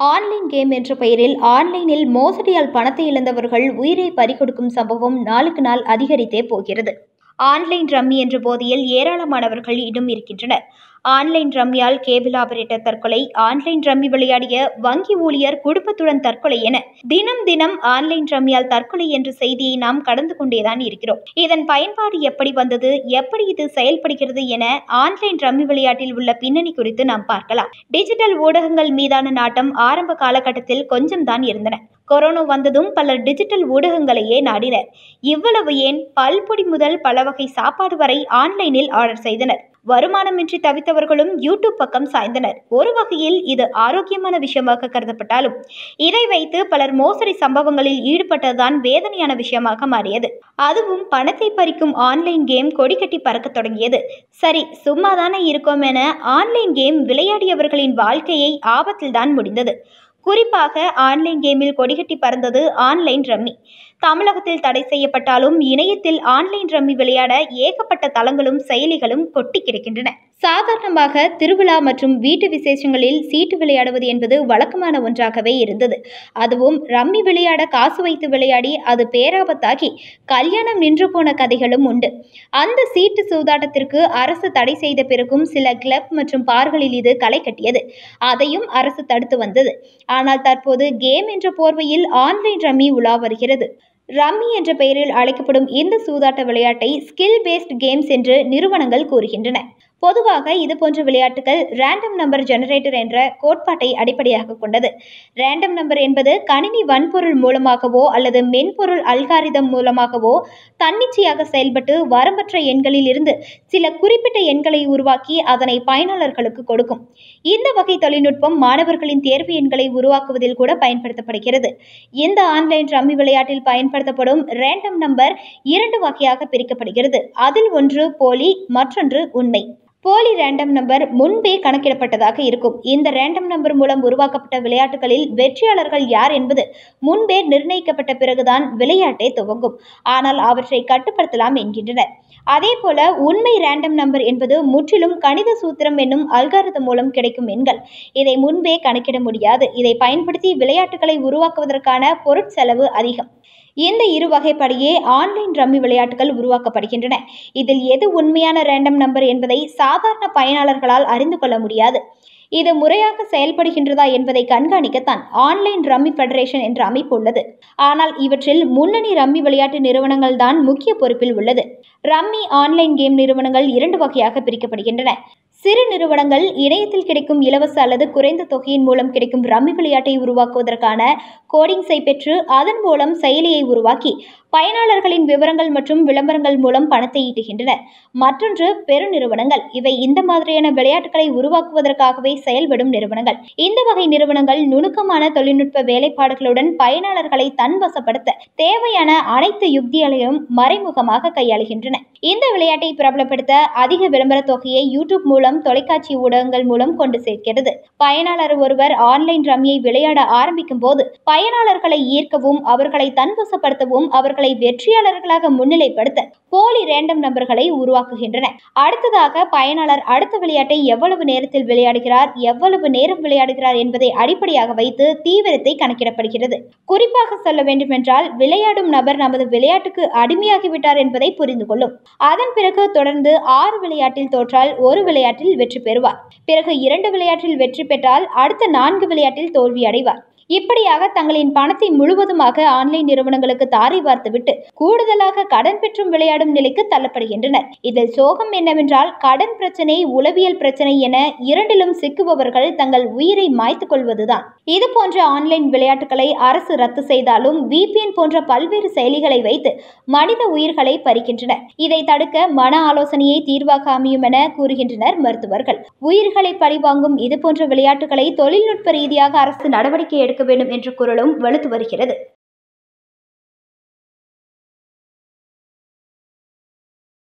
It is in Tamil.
ஆன்லைன் கேம் என்ற பெயரில் ஆன்லைனில் மோசடியால் பணத்தை இழந்தவர்கள் உயிரை பறிகொடுக்கும் சம்பவம் நாளுக்கு நாள் அதிகரித்தே போகிறது ஆன்லைன் ரம்மி என்ற போதையில் ஏராளமானவர்கள் இன்னும் இருக்கின்றனர் ஆன்லைன் ரம்மியால் கேபிள் ஆபரேட்டர் தற்கொலை ஆன்லைன் ரம்மி விளையாடிய வங்கி ஊழியர் குடும்பத்துடன் தற்கொலை என தினம் தினம் ஆன்லைன் ரம்மியால் தற்கொலை என்ற செய்தியை நாம் கடந்து கொண்டேதான் இருக்கிறோம் இதன் பயன்பாடு எப்படி வந்தது எப்படி இது செயல்படுகிறது என ஆன்லைன் ரம்மி விளையாட்டில் உள்ள பின்னணி குறித்து நாம் பார்க்கலாம் டிஜிட்டல் ஊடகங்கள் மீதான நாட்டம் ஆரம்ப காலகட்டத்தில் கொஞ்சம் தான் இருந்தன கொரோனா வந்ததும் பலர் டிஜிட்டல் ஊடகங்களையே நாடினர் இவ்வளவு ஏன் பல்பொடி முதல் பல வகை சாப்பாடு வரை ஆன்லைனில் ஆர்டர் செய்தனர் வருமானமின்றி தவித்தவர்களும் யூடியூப் பக்கம் சாய்ந்தனர் ஒரு வகையில் இது ஆரோக்கியமான விஷயமாக கருதப்பட்டாலும் இதை வைத்து பலர் மோசடி சம்பவங்களில் ஈடுபட்டதுதான் வேதனையான விஷயமாக மாறியது அதுவும் பணத்தை பறிக்கும் ஆன்லைன் கேம் கொடிக்கட்டி பறக்க தொடங்கியது சரி சும்மா தானே இருக்கோம் என ஆன்லைன் கேம் விளையாடியவர்களின் வாழ்க்கையை ஆபத்தில்தான் முடிந்தது குறிப்பாக ஆன்லைன் கேமில் கொடிகட்டி பறந்தது ஆன்லைன் ரம்மி தமிழகத்தில் தடை செய்யப்பட்டாலும் இணையத்தில் ஆன்லைன் ரம்மி விளையாட ஏகப்பட்ட தளங்களும் செயலிகளும் கொட்டி கிடக்கின்றன சாதாரணமாக திருவிழா மற்றும் வீட்டு விசேஷங்களில் சீட்டு விளையாடுவது என்பது வழக்கமான ஒன்றாகவே இருந்தது அதுவும் ரம்மி விளையாட காசு வைத்து விளையாடி அது பேராபத்தாகி கல்யாணம் நின்று போன கதைகளும் உண்டு அந்த சீட்டு சூதாட்டத்திற்கு அரசு தடை செய்த பிறகும் சில கிளப் மற்றும் பார்களில் இது களை கட்டியது அதையும் அரசு தடுத்து வந்தது ஆனால் தற்போது கேம் என்ற போர்வையில் ஆன்லைன் ரம்மி உலா வருகிறது ரம்மி என்ற பெயரில் அழைக்கப்படும் இந்த சூதாட்ட விளையாட்டை ஸ்கில் பேஸ்ட் கேம்ஸ் என்று நிறுவனங்கள் கூறுகின்றன பொதுவாக இது போன்ற விளையாட்டுகள் ரேண்டம் நம்பர் ஜெனரேட்டர் என்ற கோட்பாட்டை அடிப்படையாக கொண்டது ரேண்டம் நம்பர் என்பது கணினி வன்பொருள் மூலமாகவோ அல்லது மென்பொருள் அல்காரிதம் மூலமாகவோ தன்னிச்சையாக செயல்பட்டு வரம்பற்ற எண்களில் இருந்து சில குறிப்பிட்ட எண்களை உருவாக்கி அதனை பயனாளர்களுக்கு கொடுக்கும் இந்த வகை தொழில்நுட்பம் மாணவர்களின் தேர்வு எண்களை உருவாக்குவதில் கூட பயன்படுத்தப்படுகிறது இந்த ஆன்லைன் ரம்மி விளையாட்டில் பயன்படுத்தப்படும் ரேண்டம் நம்பர் இரண்டு வகையாக பிரிக்கப்படுகிறது அதில் ஒன்று போலி மற்றொன்று உண்மை போலி ரேண்டம் நம்பர் முன்பே கணக்கிடப்பட்டதாக இருக்கும் இந்த ரேண்டம் நம்பர் மூலம் உருவாக்கப்பட்ட விளையாட்டுகளில் வெற்றியாளர்கள் யார் என்பது முன்பே நிர்ணயிக்கப்பட்ட பிறகுதான் விளையாட்டே துவங்கும் ஆனால் அவற்றை கட்டுப்படுத்தலாம் என்கின்றனர் அதே போல உண்மை ரேண்டம் நம்பர் என்பது முற்றிலும் கணித சூத்திரம் என்னும் அல்காரதம் மூலம் கிடைக்கும் எண்கள் இதை முன்பே கணக்கிட முடியாது இதை பயன்படுத்தி விளையாட்டுகளை உருவாக்குவதற்கான பொருட்செலவு அதிகம் இந்த இரு வகைப்படியே ஆன்லைன் ரம்மி விளையாட்டுகள் உருவாக்கப்படுகின்றன இதில் எது உண்மையான ரேண்டம் நம்பர் என்பதை சாதாரண பயனாளர்களால் அறிந்து கொள்ள முடியாது இது முறையாக செயல்படுகின்றதா என்பதை கண்காணிக்கத்தான் ஆன்லைன் ரம்மி ஃபெடரேஷன் என்ற அமைப்பு உள்ளது ஆனால் இவற்றில் முன்னணி ரம்மி விளையாட்டு நிறுவனங்கள் தான் முக்கிய பொறுப்பில் உள்ளது ரம்மி ஆன்லைன் கேம் நிறுவனங்கள் இரண்டு வகையாக பிரிக்கப்படுகின்றன சிறு நிறுவனங்கள் இணையத்தில் கிடைக்கும் இலவச அல்லது குறைந்த தொகையின் மூலம் கிடைக்கும் ரம்மி விளையாட்டை உருவாக்குவதற்கான கோடிங்ஸை பெற்று அதன் மூலம் செயலியை உருவாக்கி பயனாளர்களின் விவரங்கள் மற்றும் விளம்பரங்கள் மூலம் பணத்தை ஈட்டுகின்றன மற்றொன்று பெருநிறுவனங்கள் இவை இந்த மாதிரியான விளையாட்டுகளை உருவாக்குவதற்காகவே செயல்படும் நிறுவனங்கள் இந்த வகை நிறுவனங்கள் நுணுக்கமான தொழில்நுட்ப வேலைப்பாடுகளுடன் பயனாளர்களை தன்வசப்படுத்த தேவையான அனைத்து யுக்திகளையும் மறைமுகமாக கையாளுகின்றன இந்த விளையாட்டை பிரபலப்படுத்த அதிக விளம்பர தொகையை யூடியூப் மூலம் தொலைக்காட்சி ஊடகங்கள் மூலம் கொண்டு சேர்க்கிறது பயனாளர் ஒருவர் ஆன்லைன் ரம்மியை விளையாட ஆரம்பிக்கும் போது பயனாளர்களை ஈர்க்கவும் அவர்களை தன்வசப்படுத்தவும் அவர்களை வெற்றியாளர்களாக முன்னிலைப்படுத்த போலி ரேண்டம் நம்பர்களை உருவாக்குகின்றன அடுத்ததாக பயனாளர் அடுத்த விளையாட்டை எவ்வளவு நேரத்தில் விளையாடுகிறார் எவ்வளவு நேரம் விளையாடுகிறார் என்பதை அடிப்படையாக வைத்து தீவிரத்தை கணக்கிடப்படுகிறது குறிப்பாக சொல்ல வேண்டுமென்றால் விளையாடும் நபர் நமது விளையாட்டுக்கு அடிமையாகிவிட்டார் என்பதை புரிந்து கொள்ளும் அதன் பிறகு தொடர்ந்து ஆறு விளையாட்டில் தோற்றால் ஒரு விளையாட்டில் வெற்றி பெறுவார் பிறகு இரண்டு விளையாட்டில் வெற்றி பெற்றால் அடுத்த நான்கு விளையாட்டில் தோல்வி அடைவார் இப்படியாக தங்களின் பணத்தை முழுவதுமாக ஆன்லைன் நிறுவனங்களுக்கு தாரை பார்த்துவிட்டு கூடுதலாக கடன் பெற்றும் விளையாடும் நிலைக்கு தள்ளப்படுகின்றனர் இதில் சோகம் என்னவென்றால் கடன் பிரச்சனை உளவியல் பிரச்சனை என இரண்டிலும் சிக்குபவர்கள் தங்கள் உயிரை மாய்த்து கொள்வதுதான் இது போன்ற ஆன்லைன் விளையாட்டுகளை அரசு ரத்து செய்தாலும் விபிஎன் போன்ற பல்வேறு செயலிகளை வைத்து மனித உயிர்களை பறிக்கின்றனர் இதை தடுக்க மன ஆலோசனையை தீர்வாக அமையும் என கூறுகின்றனர் மருத்துவர்கள் உயிர்களை பழிவாங்கும் இது போன்ற விளையாட்டுகளை தொழில்நுட்ப ரீதியாக அரசு நடவடிக்கை எடுக்க வேண்டும் என்ற குரலும் வலுத்து வருகிறது